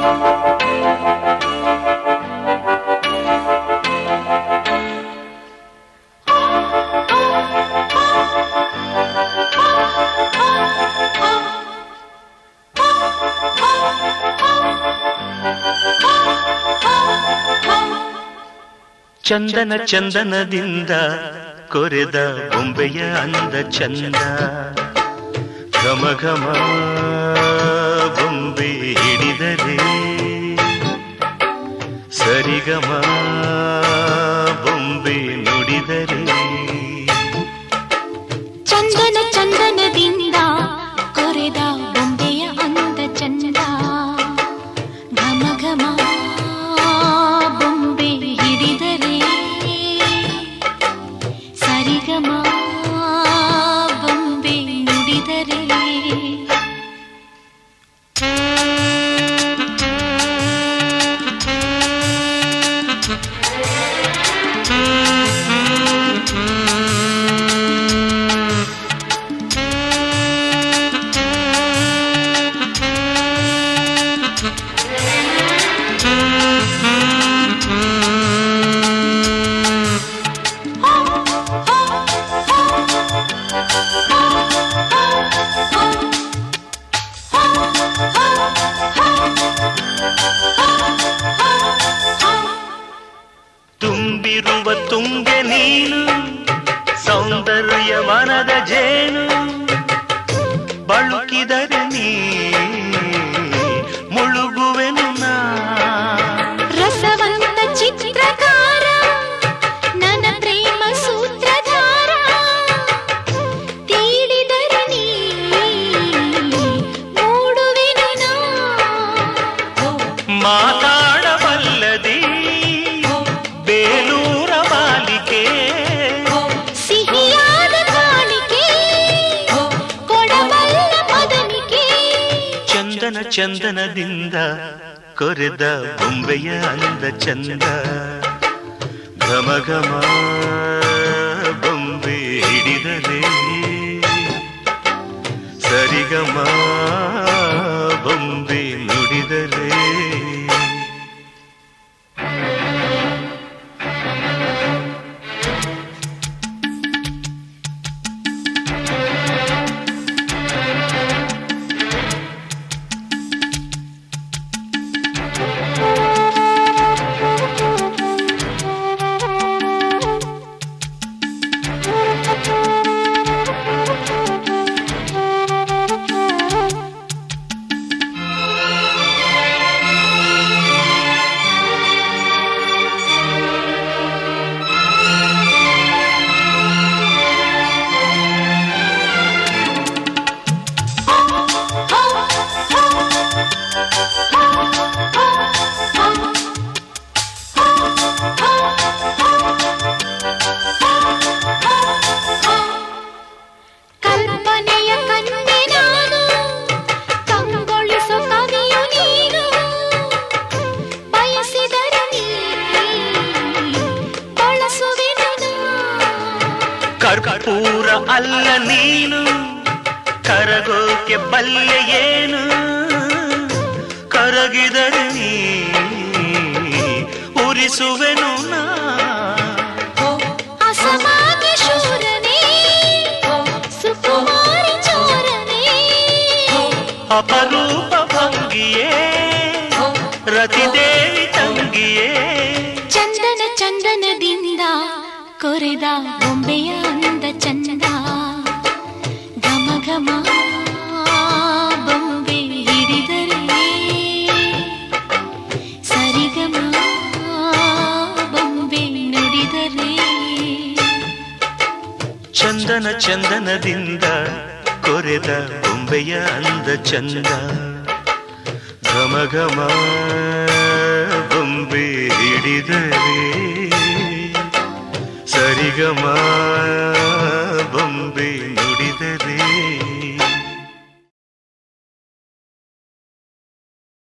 ಚಂದನ ಚಂದನದಿಂದ ಕೊರೆದ ಬೊಂಬೆಯ ಅಂದ ಚಂದ ಘಮ ಘಮ ಬೊಂಬೆ ಹಿಡಿದರೆ ಸರಿಗಮ ಬೊಂಬೆ ನುಡಿದರೆ ಚಂದನ ಚಂದನದಿಂದ ಕೊರೆದ ಬೊಂಬೆಯ ಅಂದ ಚಂದ ಘಮ ಘಮ ಬೊಂಬೆ ಹಿಡಿದರೆ ಸರಿಗಮ ಬೊಂಬೆ ನುಡಿದರೆ ತುಂಬಿರುವ ತುಂಗೆ ನೀನು ಸೌಂದರ್ಯವನದ ಜೇನು ಬಳುಕಿದರೆ ನೀ ಮುಳುಗುವೆನು ನಾ ರಸವಂತ ಚಿತ್ರಕಾರ ನನ್ನ ಪ್ರೇಮ ಸೂತ್ರಧಾರ ತೀಡಿದರೆ ನೀ ಮೂಡುವೆನು ನಾ. ಮಾತಾಡಬಲ್ಲದಿ ಬೇಲೂರ ಬಾಲಿಕೆ ಸಿಹಿಯಾದ ಕಾಣಿಕೆ ಕೊಡಬಲ್ಲ ಮದನಿಕೆ ಚಂದನ ಚಂದನದಿಂದ ಕೊರೆದ ಬೊಂಬೆಯ ಅಂದ ಚಂದ ಘಮ ಘಮ ಬೊಂಬೆ ಹಿಡಿದರೆ ಸರಿಗಮ ಬೊಂಬೆ ನುಡಿದರೆ ಕಲ್ಪನೆಯ ಕನ್ನೆ ನಾನು ಕಂಗೊಳಿಸೋ ಕವಿಯು ನೀನು ಬಯಸಿದರೆ ನೀ ಬಳಸುವೆನು ನಾ. ಕರ್ಪೂರ ಅಲ್ಲ ನೀನು ಕರಗೋಕೆ ಬಲ್ಲೆ ಏನು ಕರಗಿದರೆ ನೀ ಉರಿಸುವೆನು ನಾ ಅಸಮಾನ್ಯ ಶೂರನೇ ಸುಕುಮಾರಿ ಚೋರನೇ ಅಪರೂಪ ಭಂಗಿಯೇ ರತಿದೇವಿ ತಂಗಿಯೇ ಚಂದನ ಚಂದನದಿಂದ ಕೊರೆದ ಬೊಂಬೆಯ ಅಂದ ಚಂದ ಘಮ ಘಮ ಬೊಂಬೆ ಹಿಡಿದರೆ ಸರಿಗಮ ಬೊಂಬೆ ನುಡಿದರೆ ಚಂದನ ಚಂದನದಿಂದ ಕೊರೆದ ಬೊಂಬೆಯ ಅಂದ ಚಂದ ಘಮ ಘಮ ಬೊಂಬೆ ಹಿಡಿದರೆ ಸರಿಗಮ